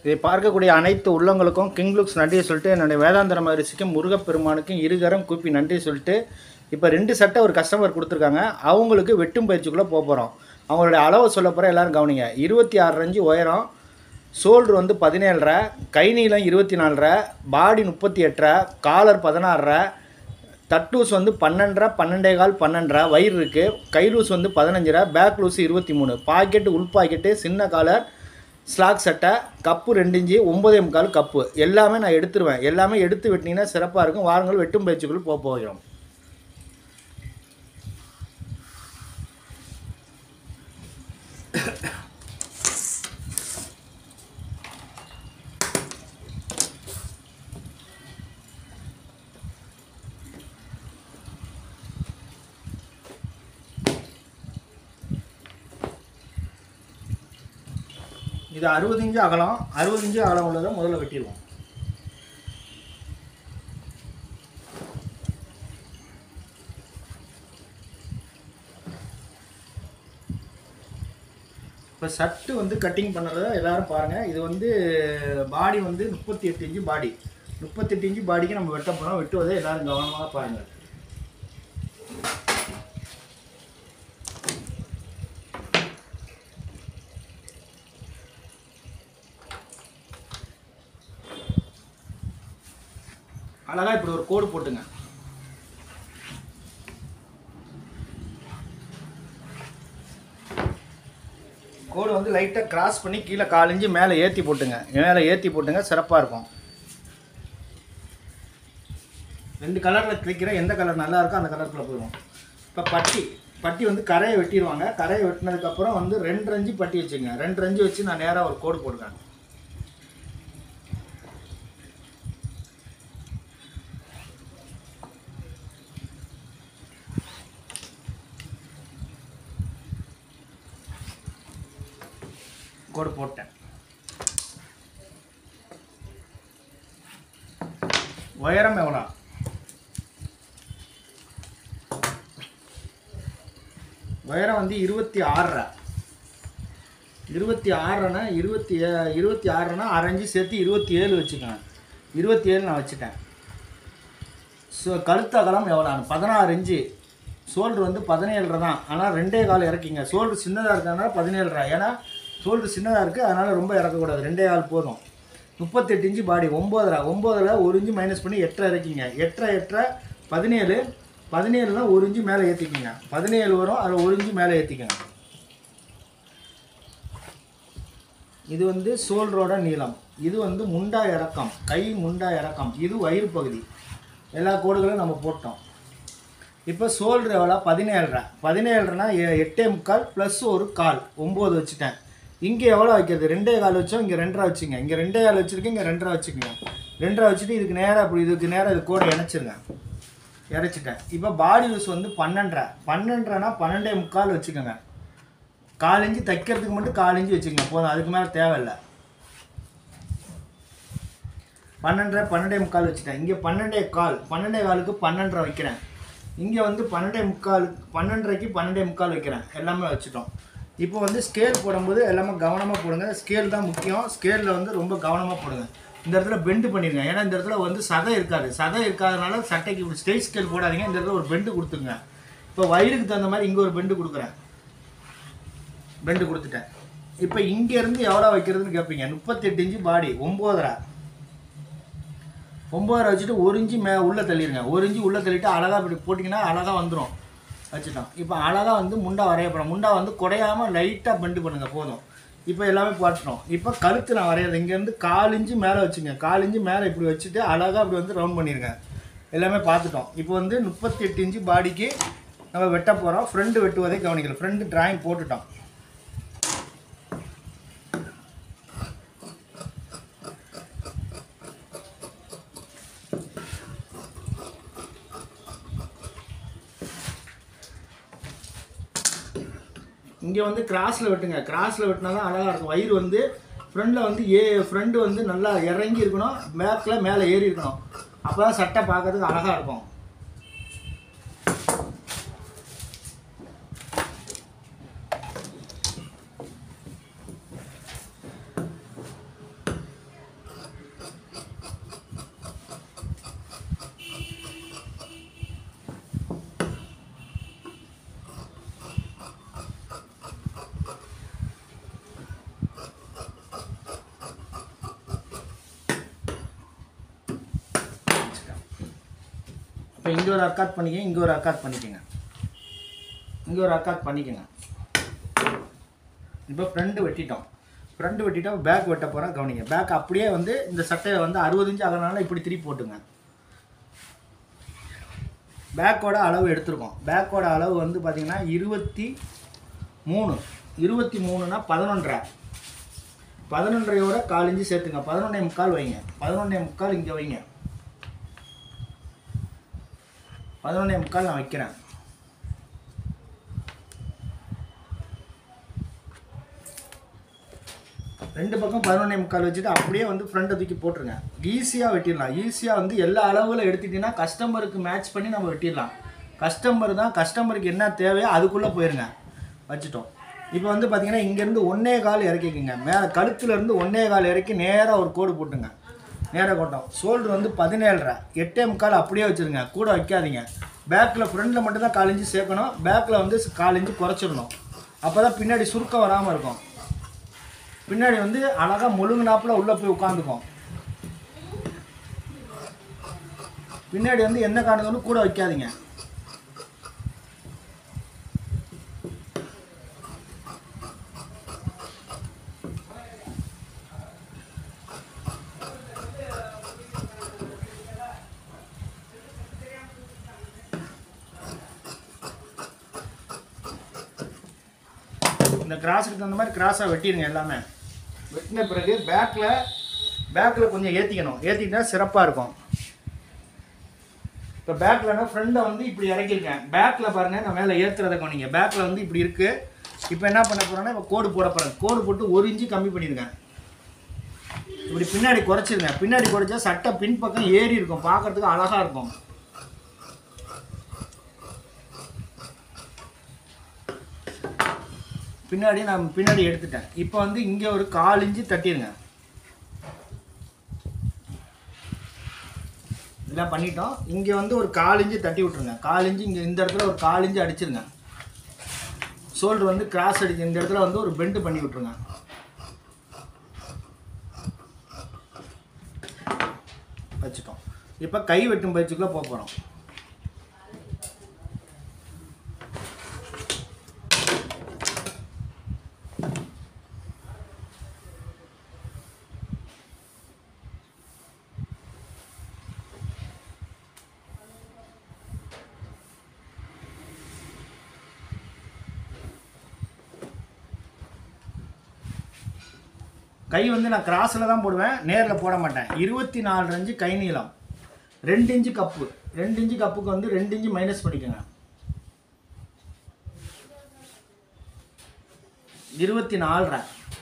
இதை பார்க்கக்கூடிய அனைத்து உள்ளங்களுக்கும் கிங் லுக்ஸ் நன்றியை சொல்லிட்டு என்னுடைய வேதாந்தர மகரிஷிக்கும் முருகப்பெருமானுக்கும் இருகரம் கூப்பி நன்றி சொல்லிட்டு இப்போ ரெண்டு சட்டை ஒரு கஸ்டமர் கொடுத்துருக்காங்க அவங்களுக்கு வெட்டும் பயிற்சிக்குள்ளே போக போகிறோம் அவங்களுடைய அளவை சொல்ல போகிற எல்லாரும் கவனிங்க இருபத்தி ஆறு ரஞ்சு உயரம் ஷோல்டர் வந்து பதினேழரை கை நீளம் இருபத்தி நாலரை பாடி முப்பத்தி எட்டரை காலர் பதினாறரை தட்டூஸ் வந்து பன்னெண்டரை பன்னெண்டே கால் பன்னெண்டரை வயிறு இருக்குது கை லூஸ் வந்து பதினஞ்சரை பேக் லூஸ் இருபத்தி மூணு பாக்கெட்டு உள் பாக்கெட்டு சின்ன காலர் ஸ்லாக் சட்டை கப்பு ரெண்டு இஞ்சி ஒம்பதே முக்கால் கப்பு எல்லாமே நான் எடுத்துருவேன் எல்லாமே எடுத்து வெட்டினீங்கன்னா சிறப்பாக இருக்கும் வாருங்கள் வெட்டும் பயிற்சிக்குள் போக போகிறோம் இது அறுபது இன்ச்சு அகலம் அறுபது இன்ச்சு அகலம் உள்ளதை முதல்ல வெட்டிடுவோம் இப்போ சட்டு வந்து கட்டிங் பண்ணுறத எல்லாரும் பாருங்கள் இது வந்து பாடி வந்து முப்பத்தி எட்டு இன்ச்சு பாடி முப்பத்தெட்டு இன்ச்சு பாடிக்கு நம்ம வெட்ட போகிறோம் வெட்டுவதை எல்லாரும் கவனமாக பாருங்கள் அழகாக இப்படி ஒரு கோடு போட்டுங்க கோடு வந்து லைட்டாக கிராஸ் பண்ணி கீழே காலிஞ்சு மேலே ஏற்றி போட்டுங்க மேலே ஏற்றி போட்டுங்க சிறப்பாக இருக்கும் ரெண்டு கலரில் கிளிக்கிற எந்த கலர் நல்லா இருக்கோ அந்த கலருக்குள்ள போயிடும் இப்போ பட்டி பட்டி வந்து கரையை வெட்டிடுவாங்க கரையை வெட்டினதுக்கப்புறம் வந்து ரெண்டு ரஞ்சு பட்டி வச்சுங்க ரெண்டு ரஞ்சு வச்சு நான் நேராக ஒரு கோடு போடுறேன் கோடு போட்டேன் உயரம் எவ்வளோ உயரம் வந்து இருபத்தி ஆறரை இருபத்தி ஆறுனா இருபத்தி ஏ இருபத்தி ஆறுனா அரைஞ்சு சேர்த்து இருபத்தி ஏழு வச்சுக்கோங்க இருபத்தி ஏழு நான் வச்சுட்டேன் ஸோ கழுத்து அகலம் எவ்வளோ பதினாறு இன்ச்சு சோல்டர் வந்து பதினேழரை தான் ஆனால் ரெண்டே கால் இறக்கிங்க சோல்டர் சின்னதாக இருக்கிறதுனால பதினேழரை ஏன்னா சோல்டர் சின்னதாக இருக்குது அதனால் ரொம்ப இறக்கக்கூடாது ரெண்டே கால் போதும் முப்பத்தெட்டு இன்ச்சு பாடி ஒம்போதரை ஒம்போதில் ஒரு இன்ச்சு மைனஸ் பண்ணி எட்டரை இறக்கிங்க எட்டரை எட்டரை பதினேழு பதினேழுனா ஒரு இன்ச்சு மேலே ஏற்றிக்கிங்க பதினேழு வரும் அதில் ஒரு இன்ச்சு மேலே ஏற்றிக்கங்க இது வந்து சோல்டரோட நீளம் இது வந்து முண்டா இறக்கம் கை முண்டா இறக்கம் இது வயிறு பகுதி எல்லா கோடுகளும் நம்ம போட்டோம் இப்போ சோல்டர் எவ்வளோ பதினேழரை பதினேழுனா எட்டே முக்கால் ப்ளஸ் ஒரு கால் ஒம்பது வச்சுட்டேன் இங்கே எவ்வளோ வைக்கிறது ரெண்டே கால் வச்சோம் இங்கே ரெண்டரை வச்சுங்க இங்கே ரெண்டே கால் வச்சுருக்கேன் இங்கே ரெண்டரை வச்சுக்கோங்க ரெண்டரை வச்சுட்டு இதுக்கு நேராக அப்படி இதுக்கு நேராக இது கூட இணைச்சிருங்க இறைச்சிட்டேன் இப்போ பாடி யூஸ் வந்து பன்னெண்டரை பன்னெண்டரைனா பன்னெண்டே முக்கால் வச்சுக்கோங்க கால் இன்ச்சு தைக்கிறதுக்கு மட்டும் கால் இன்ச்சு வச்சுக்கோங்க போதும் அதுக்கு மேலே தேவையில்லை பன்னெண்டரை பன்னெண்டே முக்கால் வச்சுட்டேன் இங்கே பன்னெண்டே கால் பன்னெண்டே காலுக்கு பன்னெண்டரை வைக்கிறேன் இங்கே வந்து பன்னெண்டே முக்கால் பன்னெண்டரைக்கு பன்னெண்டே முக்கால் வைக்கிறேன் எல்லாமே வச்சுட்டோம் இப்போ வந்து ஸ்கேல் போடும்போது எல்லாமே கவனமாக போடுங்க ஸ்கேல் தான் முக்கியம் ஸ்கேலில் வந்து ரொம்ப கவனமாக போடுங்க இந்த இடத்துல பெண்டு பண்ணிடுங்க ஏன்னா இந்த இடத்துல வந்து சதை இருக்காது சதை இருக்காதனால சட்டைக்கு இப்படி ஸ்ட்ரெயிட் ஸ்கேல் போடாதீங்க இந்த இடத்துல ஒரு பெண்டு கொடுத்துங்க இப்போ வயிறுக்கு தகுந்த மாதிரி இங்கே ஒரு பெண்டு கொடுக்குறேன் பெண்டு கொடுத்துட்டேன் இப்போ இங்கேருந்து எவ்வளோ வைக்கிறதுன்னு கேட்பீங்க முப்பத்தெட்டு இன்ச்சு பாடி ஒம்போதரை ஒம்பதரை வச்சுட்டு ஒரு இன்ச்சு மே உள்ளே தள்ளிடுங்க ஒரு இன்ச்சு உள்ளே தள்ளிட்டு அழகாக இப்படி போட்டிங்கன்னா அழகாக வந்துடும் வச்சுட்டோம் இப்போ அழகாக வந்து முண்டா வரைய போகிறோம் முண்டா வந்து குறையாமல் லைட்டாக பெண்டு பண்ணுங்கள் போதும் இப்போ எல்லாமே போட்டுட்டோம் இப்போ கழுத்து நான் வரையாது இங்கேருந்து கால் இன்ச்சு மேலே வச்சுங்க கால் இன்ச்சு மேலே இப்படி வச்சுட்டு அழகாக இப்படி வந்து ரவுண்ட் பண்ணிடுங்க எல்லாமே பார்த்துட்டோம் இப்போ வந்து முப்பத்தி எட்டு இன்ச்சு பாடிக்கு நம்ம வெட்ட போகிறோம் ஃப்ரெண்டு வெட்டுவதை கவனிக்கல ஃப்ரெண்டு டிராயிங் போட்டுட்டோம் இங்கே வந்து கிராஸில் வெட்டுங்க கிராஸில் வெட்டினா தான் அழகாக இருக்கும் வயிறு வந்து ஃப்ரண்டில் வந்து ஏ ஃப்ரண்ட் வந்து நல்லா இறங்கி இருக்கணும் பேக்கில் மேலே ஏறி இருக்கணும் அப்போ தான் சட்டை பார்க்கறதுக்கு அழகாக இருக்கும் இங்கே ஒரு அர்க்காத் பண்ணிக்கங்க இங்கே ஒரு அர்க்காத் பண்ணிக்கோங்க இங்கே ஒரு அர்க்காத் பண்ணிக்கோங்க இப்போ ஃப்ரண்ட் வெட்டிட்டோம் ஃப்ரண்ட் வெட்டிட்டோம் பேக் வெட்ட போகிறோம் கவனிங்க பேக் அப்படியே வந்து இந்த சட்டையை வந்து அறுபது இன்ச்சு ஆகிறனால இப்படி திருப்பி போட்டுங்க பேக்கோட அளவு எடுத்திருக்கோம் பேக்கோட அளவு வந்து பார்த்திங்கன்னா இருபத்தி மூணு இருபத்தி மூணுனா பதினொன்றரை பதினொன்றையோட கால் இன்ச்சு சேர்த்துங்க பதினொன்றே முக்கால் வைங்க பதினொன்றே முக்கால் இங்கே வைங்க பதினொன்றே முக்கால் நான் வைக்கிறேன் ரெண்டு பக்கம் பதினொன்றே முக்கால் வச்சுட்டு அப்படியே வந்து ஃப்ரண்ட்டை தூக்கி போட்டுருங்க ஈஸியாக வெட்டிடலாம் ஈஸியாக வந்து எல்லா அளவில் எடுத்துட்டிங்கன்னா கஸ்டமருக்கு மேட்ச் பண்ணி நம்ம வெட்டிடலாம் கஸ்டமர் தான் கஸ்டமருக்கு என்ன தேவையோ அதுக்குள்ளே போயிருங்க வச்சுட்டோம் இப்போ வந்து பார்த்தீங்கன்னா இங்கேருந்து ஒன்றே கால் இறக்கிக்கங்க மேலே கழுத்துலேருந்து ஒன்றே கால் இறக்கி நேராக ஒரு கோடு போட்டுங்க நேராக கோட்டம் ஷோல்டர் வந்து பதினேழரை எட்டே முக்கால் அப்படியே வச்சுருங்க கூட வைக்காதீங்க பேக்கில் ஃப்ரண்டில் மட்டும்தான் கால் இன்ச்சு சேர்க்கணும் பேக்கில் வந்து கால் இன்ச்சு குறைச்சிடணும் அப்போ தான் பின்னாடி சுருக்கம் வராமல் இருக்கும் பின்னாடி வந்து அழகாக முழுங்கினாப்புல உள்ளே போய் உட்காந்துக்கும் பின்னாடி வந்து எந்த காரணங்களும் கூட வைக்காதீங்க இந்த கிராஸுக்கு தகுந்த மாதிரி கிராஸாக வெட்டிடுங்க எல்லாமே வெட்டின பிறகு பேக்கில் பேக்கில் கொஞ்சம் ஏற்றிக்கணும் ஏற்றிக்கிட்டா சிறப்பாக இருக்கும் இப்போ பேக்கில்னா ஃப்ரண்டை வந்து இப்படி இறக்கிருக்கேன் பேக்கில் பாருங்கள் நான் மேலே ஏற்றுறத கவனிங்க பேக்கில் வந்து இப்படி இருக்குது இப்போ என்ன பண்ண போகிறேன்னா இப்போ கோடு போட போகிறேன் கோடு போட்டு ஒரு இன்ச்சு கம்மி பண்ணியிருக்கேன் இப்படி பின்னாடி குறைச்சிருங்க பின்னாடி குறைச்சா சட்டை பின்பக்கம் ஏறி இருக்கும் பார்க்கறதுக்கு அழகாக இருக்கும் பின்னாடி நான் பின்னாடி எடுத்துட்டேன் இப்போ வந்து இங்கே ஒரு கால் இன்ச்சு தட்டிடுங்க இதெல்லாம் பண்ணிட்டோம் இங்கே வந்து ஒரு கால் இன்ச்சு தட்டி விட்ருங்க கால் இன்ச்சு இங்கே இந்த இடத்துல ஒரு கால் இன்ச்சு அடிச்சிருங்க ஷோல்டர் வந்து கிராஸ் அடிச்சு இந்த இடத்துல வந்து ஒரு பெண்டு பண்ணி விட்ருங்க வச்சுட்டோம் இப்போ கை வெட்டும் பயிற்சிக்குள்ளே போக போகிறோம் கை வந்து நான் கிராஸில் தான் போடுவேன் நேரில் போட மாட்டேன் இருபத்தி நாலு இன்ச்சு கை நீளம் ரெண்டு இன்ச்சு கப்பு ரெண்டு இன்ச்சு கப்புக்கு வந்து ரெண்டு இன்ச்சு மைனஸ் பண்ணிக்கோங்க இருபத்தி நாலரை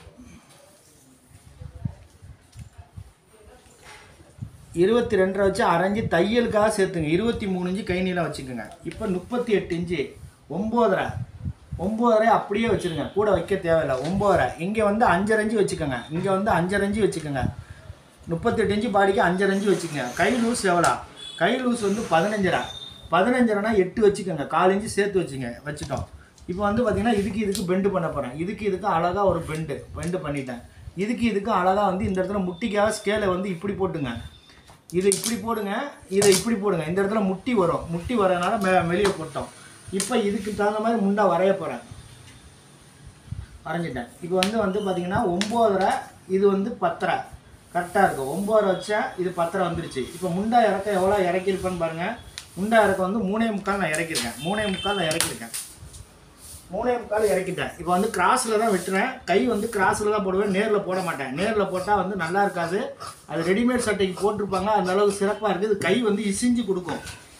இருபத்தி ரெண்டரை வச்சு அரைஞ்சு தையலுக்காக சேர்த்துங்க இருபத்தி மூணு இன்ச்சு கை நீளம் வச்சுக்கோங்க இப்போ முப்பத்தி எட்டு இன்ச்சு ஒம்போதரை ஒம்போதரை அப்படியே வச்சுருங்க கூட வைக்க தேவையில்லை ஒம்போதரை இங்கே வந்து அஞ்சரை இன்ச்சு வச்சுக்கோங்க இங்கே வந்து அஞ்சரை இன்ச்சு வச்சுக்கோங்க முப்பத்தெட்டு இன்ச்சு பாடிக்கு அஞ்சரை இன்ச்சு வச்சுக்கோங்க கை லூஸ் எவ்வளோ கை லூஸ் வந்து பதினஞ்சரை பதினஞ்சரைனா எட்டு வச்சுக்கோங்க கால் இன்ச்சு சேர்த்து வச்சுங்க வச்சுட்டோம் இப்போ வந்து பார்த்தீங்கன்னா இதுக்கு இதுக்கு பெண்டு பண்ண போகிறேன் இதுக்கு இதுக்கு அழகாக ஒரு பெண்டு பெண்டு பண்ணிட்டேன் இதுக்கு இதுக்கு அழகாக வந்து இந்த இடத்துல முட்டிக்காக ஸ்கேலை வந்து இப்படி போட்டுங்க இதை இப்படி போடுங்க இதை இப்படி போடுங்க இந்த இடத்துல முட்டி வரும் முட்டி வரனால மெ வெளியே போட்டோம் இப்போ இதுக்கு தகுந்த மாதிரி முண்டா வரைய போகிறேன் வரைஞ்சிட்டேன் இப்போ வந்து வந்து பார்த்தீங்கன்னா ஒம்போதரை இது வந்து பத்தரை கரெக்டாக இருக்கும் ஒம்போதரை வச்சா இது பத்தரை வந்துருச்சு இப்போ முண்டா இறக்க எவ்வளோ இறக்கியிருப்பேன்னு பாருங்கள் முண்டா இறக்க வந்து மூணே முக்கால் நான் இறக்கியிருக்கேன் மூணே முக்கால் நான் இறக்கியிருக்கேன் மூணே முக்கால் இறக்கிட்டேன் இப்போ வந்து கிராஸில் தான் வெட்டுறேன் கை வந்து கிராஸில் தான் போடுவேன் நேரில் போட மாட்டேன் நேரில் போட்டால் வந்து நல்லா இருக்காது அது ரெடிமேட் சட்டைக்கு போட்டிருப்பாங்க அந்த அளவுக்கு சிறப்பாக இருக்குது இது கை வந்து இசிஞ்சு கொடுக்கும்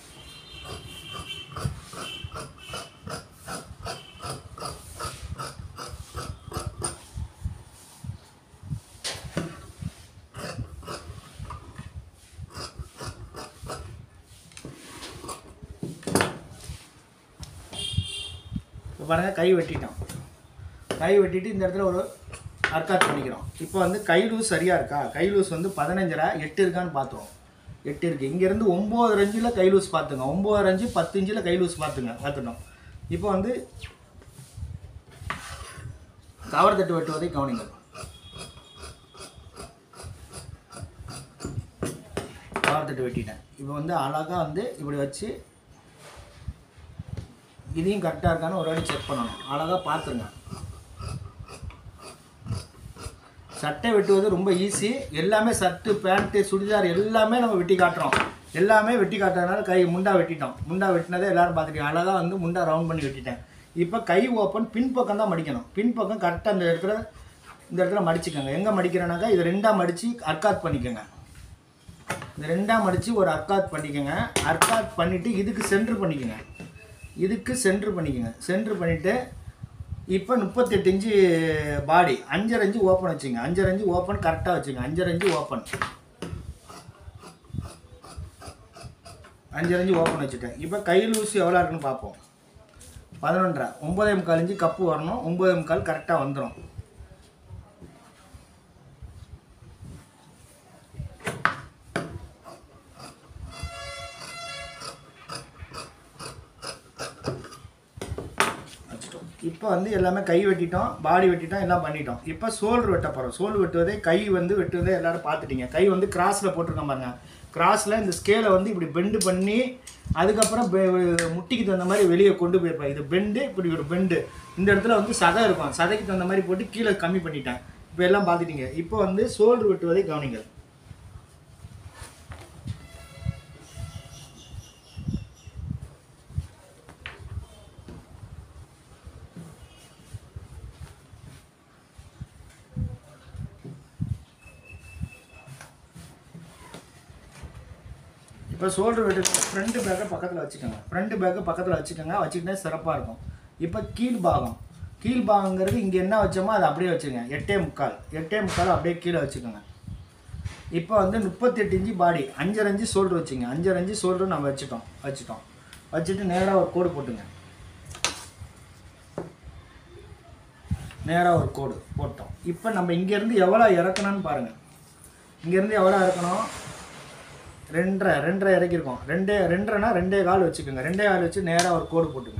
இப்போ பாருங்கள் கை வெட்டிட்டோம் கை வெட்டிட்டு இந்த இடத்துல ஒரு அர்க்காத் பண்ணிக்கிறோம் இப்போ வந்து கை லூஸ் சரியாக இருக்கா கை லூஸ் வந்து பதினஞ்சரை எட்டு இருக்கான்னு பார்த்தோம் எட்டு இருக்குது இங்கேருந்து ஒம்பது இன்ச்சில் கை லூஸ் பார்த்துங்க ஒம்பது அஞ்சு பத்து இன்ச்சில் கை லூஸ் பார்த்துங்க பார்த்துட்டோம் இப்போ வந்து கவர் தட்டு வெட்டுவதை கவனிங்க ஓரத்தட்டு வெட்டிட்டேன் இப்போ வந்து அழகாக வந்து இப்படி வச்சு இதையும் கரெக்டாக இருக்கான்னு ஒரு வாட்டி செக் பண்ணணும் அழகாக பார்த்துருங்க சட்டை வெட்டுவது ரொம்ப ஈஸி எல்லாமே சட்டு பேண்ட்டு சுடிதார் எல்லாமே நம்ம வெட்டி காட்டுறோம் எல்லாமே வெட்டி காட்டுறதுனால கை முண்டா வெட்டிட்டோம் முண்டா வெட்டினதை எல்லாரும் பார்த்துட்டீங்க அழகாக வந்து முண்டா ரவுண்ட் பண்ணி வெட்டிட்டேன் இப்போ கை ஓப்பன் பின்பக்கம் தான் மடிக்கணும் பின்பக்கம் கரெக்டாக இந்த இடத்துல இந்த இடத்துல மடிச்சுக்கோங்க எங்கே மடிக்கிறேனாக்கா இது ரெண்டாக மடித்து அர்க்காத் பண்ணிக்கோங்க இந்த ரெண்டாக மடித்து ஒரு அர்க்காத் பண்ணிக்கோங்க அர்க்காத் பண்ணிவிட்டு இதுக்கு சென்ட்ரு பண்ணிக்கோங்க இதுக்கு சென்ட்ரு பண்ணிக்கோங்க சென்ட்ரு பண்ணிவிட்டு இப்போ முப்பத்தெட்டு இன்ச்சு பாடி அஞ்சரை இன்ச்சு ஓப்பன் வச்சுங்க அஞ்சரை இன்ச்சு ஓப்பன் கரெக்டாக வச்சுங்க அஞ்சரை இன்ச்சு ஓப்பன் அஞ்சரை இன்ச்சு ஓப்பன் வச்சுட்டேன் இப்போ கை லூஸ் எவ்வளோ இருக்குன்னு பார்ப்போம் பதினொன்றரை ஒம்பதே முக்கால் இன்ச்சு கப்பு வரணும் ஒம்பதே முக்கால் கரெக்டாக வந்துடும் வச்சுட்டோம் இப்போ வந்து எல்லாமே கை வெட்டிட்டோம் பாடி வெட்டிட்டோம் எல்லாம் பண்ணிட்டோம் இப்போ சோல்டர் வெட்ட போகிறோம் சோல் வெட்டுவதே கை வந்து வெட்டுவதே எல்லாரும் பார்த்துட்டீங்க கை வந்து கிராஸில் போட்டிருக்கோம் பாருங்க கிராஸில் இந்த ஸ்கேலை வந்து இப்படி பெண்டு பண்ணி அதுக்கப்புறம் பெ- முட்டிக்கு தகுந்த மாதிரி வெளியே கொண்டு போயிருப்பேன் இது பெண்டு இப்படி ஒரு பெண்டு இந்த இடத்துல வந்து சதை இருக்கும் சதைக்கு தகுந்த மாதிரி போட்டு கீழே கம்மி பண்ணிட்டேன் இப்போ எல்லாம் பார்த்துட்டீங்க இப்போ வந்து சோல்டர் வெட்டுவதை கவனிங்கள் இப்போ ஷோல்டர் வெட்டு ஃப்ரண்ட் பேக்கை பக்கத்தில் வச்சுக்கோங்க ஃப்ரண்ட் பேக்கை பக்கத்தில் வச்சுக்கோங்க வச்சுக்கிட்டே சிறப்பாக இருக்கும் இப்போ கீழ் பாகம் கீழ் பாகங்கிறது இங்கே என்ன வச்சோமோ அதை அப்படியே வச்சுக்கோங்க எட்டே முக்கால் எட்டே முக்கால் அப்படியே கீழே வச்சுக்கோங்க இப்போ வந்து முப்பத்தெட்டு இன்ச்சு பாடி அஞ்சரை இன்ச்சு ஷோல்டர் வச்சுங்க அஞ்சரை இன்ச்சு ஷோல்டர் நம்ம வச்சுட்டோம் வச்சுட்டோம் வச்சுட்டு நேராக ஒரு கோடு போட்டுங்க நேராக ஒரு கோடு போட்டோம் இப்போ நம்ம இங்கேருந்து எவ்வளோ இறக்கணும்னு பாருங்கள் இங்கேருந்து எவ்வளோ இறக்கணும் ரெண்டரை ரெண்டரை இறக்கிருக்கோம் ரெண்டே ரெண்டரைனா ரெண்டே கால் வச்சுக்கோங்க ரெண்டே கால் வச்சு நேராக ஒரு கோடு போட்டுங்க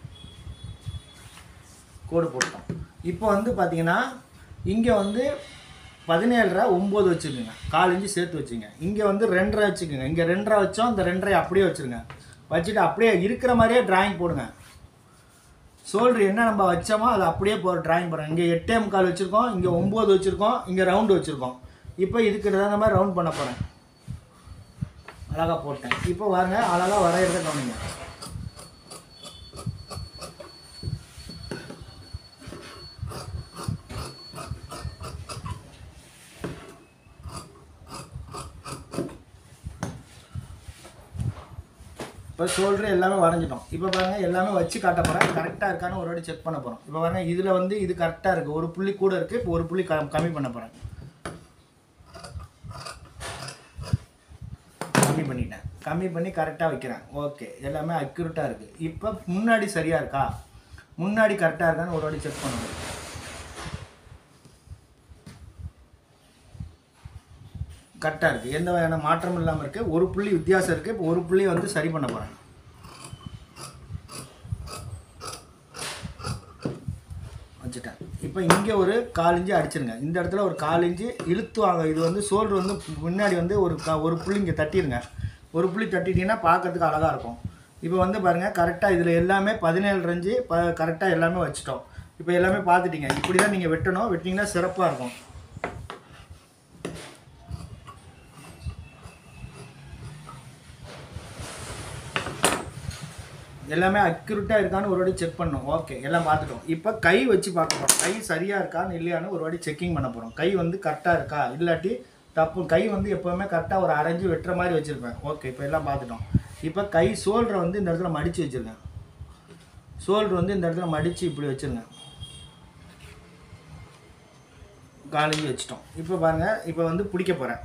கோடு போட்டோம் இப்போ வந்து பார்த்தீங்கன்னா இங்கே வந்து பதினேழரை ஒம்பது வச்சுக்கோங்க கால் இன்ச்சு சேர்த்து வச்சுங்க இங்கே வந்து ரெண்டரை வச்சுக்கோங்க இங்கே ரெண்டரை வச்சோம் இந்த ரெண்டரை அப்படியே வச்சுருங்க வச்சுட்டு அப்படியே இருக்கிற மாதிரியே டிராயிங் போடுங்க ஷோல்டர் என்ன நம்ம வச்சோமோ அதை அப்படியே போ டிராயிங் போடுறோம் இங்கே எட்டே முக்கால் வச்சுருக்கோம் இங்கே ஒம்பது வச்சுருக்கோம் இங்கே ரவுண்டு வச்சுருக்கோம் இப்போ இதுக்கு தகுந்த மாதிரி ரவுண்ட் பண்ண போகிறேன் அழகாக போட்டேன் இப்போ வாருங்க அழகாக வரைகிறத கவனிங்க இப்போ ஷோல்டர் எல்லாமே வரைஞ்சிட்டோம் இப்போ பாருங்க எல்லாமே வச்சு காட்ட போகிறேன் கரெக்டாக இருக்கான்னு ஒரு வாட்டி செக் பண்ண போகிறோம் இப்போ பாருங்க இதில் வந்து இது கரெக்டாக இருக்குது ஒரு புள்ளி கூட இருக்குது இப்போ ஒரு புள்ளி க- கம்மி பண்ண போகிறேன் கம்மி பண்ணிட்டேன் கம்மி பண்ணி கரெக்டாக வைக்கிறேன் ஓகே எல்லாமே அக்யூரேட்டாக இருக்குது இப்போ முன்னாடி சரியாக இருக்கா முன்னாடி கரெக்டாக இருக்கான்னு ஒரு வாட்டி செக் பண்ணணும் கரெக்டாக இருக்குது எந்த வகையான மாற்றமும் இல்லாமல் இருக்குது ஒரு புள்ளி வித்தியாசம் இருக்குது இப்போ ஒரு புள்ளி வந்து சரி பண்ண போகிறேன் வச்சுட்டேன் இப்போ இங்கே ஒரு கால் இன்ச்சு அடிச்சிருங்க இந்த இடத்துல ஒரு கால் இன்ச்சு இழுத்து வாங்க இது வந்து ஷோல்டர் வந்து முன்னாடி வந்து ஒரு க ஒரு புள்ளி இங்கே தட்டிடுங்க ஒரு புள்ளி தட்டிட்டீங்கன்னா பார்க்கறதுக்கு அழகாக இருக்கும் இப்போ வந்து பாருங்கள் கரெக்டாக இதில் எல்லாமே பதினேழு ரஞ்சு ப கரெக்டாக எல்லாமே வச்சுட்டோம் இப்போ எல்லாமே பார்த்துட்டீங்க இப்படி தான் நீங்கள் வெட்டணும் வெட்டிங்கன்னா சிறப்பாக இருக்கும் எல்லாமே அக்யூரேட்டாக இருக்கான்னு ஒரு வாட்டி செக் பண்ணணும் ஓகே எல்லாம் பார்த்துட்டோம் இப்போ கை வச்சு பார்க்க போகிறோம் கை சரியாக இருக்கான்னு இல்லையான்னு ஒரு வாட்டி செக்கிங் பண்ண போகிறோம் கை வந்து கரெக்டாக இருக்கா இல்லாட்டி தப்பு கை வந்து எப்போவுமே கரெக்டாக ஒரு அரைஞ்சு வெட்டுற மாதிரி வச்சுருப்பேன் ஓகே இப்போ எல்லாம் பார்த்துட்டோம் இப்போ கை ஷோல்டரை வந்து இந்த இடத்துல மடித்து வச்சுருங்க ஷோல்டர் வந்து இந்த இடத்துல மடித்து இப்படி வச்சுருங்க காலேஜ் வச்சிட்டோம் இப்போ பாருங்கள் இப்போ வந்து பிடிக்க போகிறேன்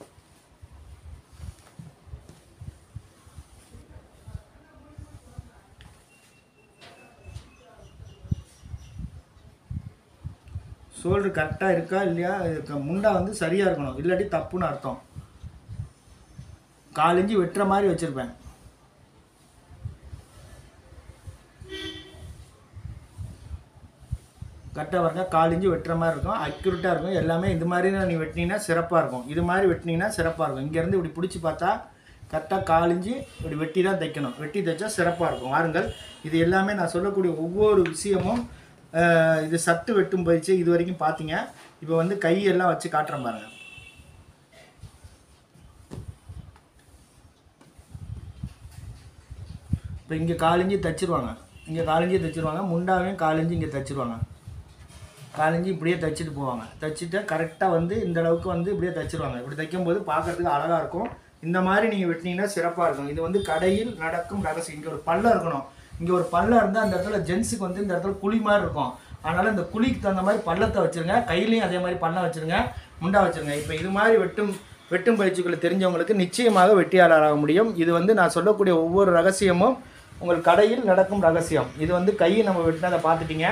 ஷோல்டர் கரெக்டாக இருக்கா இல்லையா இதுக்கு முண்டா வந்து சரியாக இருக்கணும் இல்லாட்டி தப்புன்னு அர்த்தம் கால் இன்ச்சு வெட்டுற மாதிரி வச்சுருப்பேன் கரெக்டாக பாருங்க கால் இன்ச்சு வெட்டுற மாதிரி இருக்கும் அக்யூரேட்டாக இருக்கும் எல்லாமே இது மாதிரி நீ வெட்டினீங்கன்னா சிறப்பாக இருக்கும் இது மாதிரி வெட்டினீங்கன்னா சிறப்பாக இருக்கும் இங்கேருந்து இப்படி பிடிச்சி பார்த்தா கரெக்டாக கால் இன்ச்சு இப்படி வெட்டி தான் தைக்கணும் வெட்டி தைச்சா சிறப்பாக இருக்கும் வாருங்கள் இது எல்லாமே நான் சொல்லக்கூடிய ஒவ்வொரு விஷயமும் அஹ், இது சட்டு வெட்டும் பயிற்சி இது வரைக்கும் பார்த்தீங்க இப்போ வந்து கையெல்லாம் வச்சு காட்டுறேன் பாருங்க இப்போ இங்கே காலிஞ்சி தச்சிருவாங்க இங்கே காலிஞ்சி தச்சிருவாங்க முண்டாவையும் காலிஞ்சி இங்கே தச்சிருவாங்க காலிஞ்சி இப்படியே தைச்சிட்டு போவாங்க தைச்சிட்டு கரெக்டாக வந்து இந்த அளவுக்கு வந்து இப்படியே தைச்சிருவாங்க இப்படி தைக்கும்போது பார்க்கறதுக்கு அழகாக இருக்கும் இந்த மாதிரி நீங்கள் வெட்டினீங்கன்னா சிறப்பாக இருக்கும் இது வந்து கடையில் நடக்கும் ரகசியம் இங்கே ஒரு பள்ளம் இருக்கணும் இங்கே ஒரு பள்ளம் இருந்தால் அந்த இடத்துல ஜென்ஸுக்கு வந்து இந்த இடத்துல குழி மாதிரி இருக்கும் அதனால் இந்த குழிக்கு தகுந்த மாதிரி பள்ளத்தை வச்சுருங்க கையிலையும் அதே மாதிரி பள்ளம் வச்சுருங்க முண்டா வச்சுருங்க இப்போ இது மாதிரி வெட்டும் வெட்டும் பயிற்சிகளை தெரிஞ்சவங்களுக்கு நிச்சயமாக வெற்றியாளராக முடியும் இது வந்து நான் சொல்லக்கூடிய ஒவ்வொரு ரகசியமும் உங்கள் கடையில் நடக்கும் ரகசியம் இது வந்து கையை நம்ம வெட்டினதை பார்த்துட்டீங்க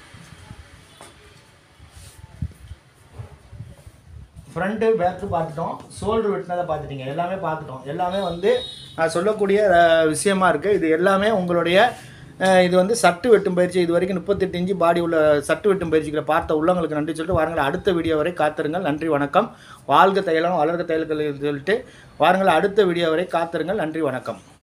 ஃப்ரண்ட்டு பேக்கு பார்த்துட்டோம் ஷோல்டர் வெட்டினதை பார்த்துட்டீங்க எல்லாமே பார்த்துட்டோம் எல்லாமே வந்து நான் சொல்லக்கூடிய அஹ், விஷயமா இருக்குது இது எல்லாமே உங்களுடைய அஹ், இது வந்து சட்டு வெட்டும் பயிற்சி இது வரைக்கும் முப்பத்தெட்டு இன்ச்சு பாடி உள்ள சட்டு வெட்டும் பயிற்சிகளை பார்த்த உள்ளவங்களுக்கு நன்றி சொல்லிட்டு வாருங்கள் அடுத்த வீடியோ வரை காத்திருங்கள் நன்றி வணக்கம் வாழ்க தையலம் வளர்க தையல்கள் சொல்லிட்டு வாருங்கள் அடுத்த வீடியோ வரை காத்திருங்கள் நன்றி வணக்கம்